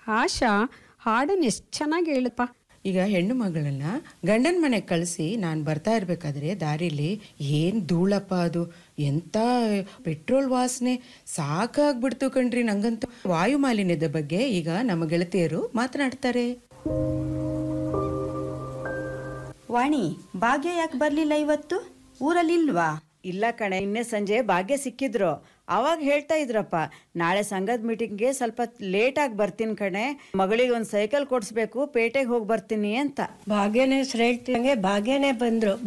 ಆಶಾ ಹಾಡನ್ನು ಎಷ್ಟು ಚೆನ್ನಾಗಿ ಹೇಳಪ್ಪ ಈಗ ಹೆಣ್ಣು ಮಗಳನ್ನ ಗಂಡನ ಮನೆಗೆ ಕಳಿಸಿ ನಾನು ಬರ್ತಾ ಇರ್ಬೇಕಾದ್ರೆ ದಾರಿಲಿ ಏನ್ ಧೂಳಪ್ಪ ಅದು ಎಂತ ಪೆಟ್ರೋಲ್ ವಾಸನೆ ಸಾಕಾಗ್ಬಿಡ್ತು ಕಣ್ರಿ ನಂಗಂತೂ ವಾಯು ಮಾಲಿನ್ಯದ ಬಗ್ಗೆ ಈಗ ನಮ್ಮ ಗೆಳತಿಯರು ಮಾತನಾಡ್ತಾರೆ ವಾಣಿ ಭಾಗ್ಯ ಯಾಕೆ ಬರ್ಲಿಲ್ಲ ಇವತ್ತು ಊರಲ್ಲಿಲ್ವಾ ಇಲ್ಲ ಕಣೆ ನಿನ್ನೆ ಸಂಜೆ ಭಾಗ್ಯ ಸಿಕ್ಕಿದ್ರು ಅವಾಗ ಹೇಳ್ತಾ ಇದ್ರಪ್ಪ ನಾಳೆ ಸಂಘದ ಮೀಟಿಂಗ್ಗೆ ಸ್ವಲ್ಪ ಲೇಟ್ ಆಗಿ ಬರ್ತೀನಿ ಕಣೆ ಮಗಳಿಗೆ ಒಂದು ಸೈಕಲ್ ಕೊಡಿಸ್ಬೇಕು ಪೇಟೆಗೆ ಹೋಗಿ ಬರ್ತೀನಿ ಅಂತ ಭಾಗ್ಯನೇ ಹೆಸರು ಹೇಳ್ತಿದಂಗೆ ಭಾಗ್ಯನೇ ಬಂದ್ರು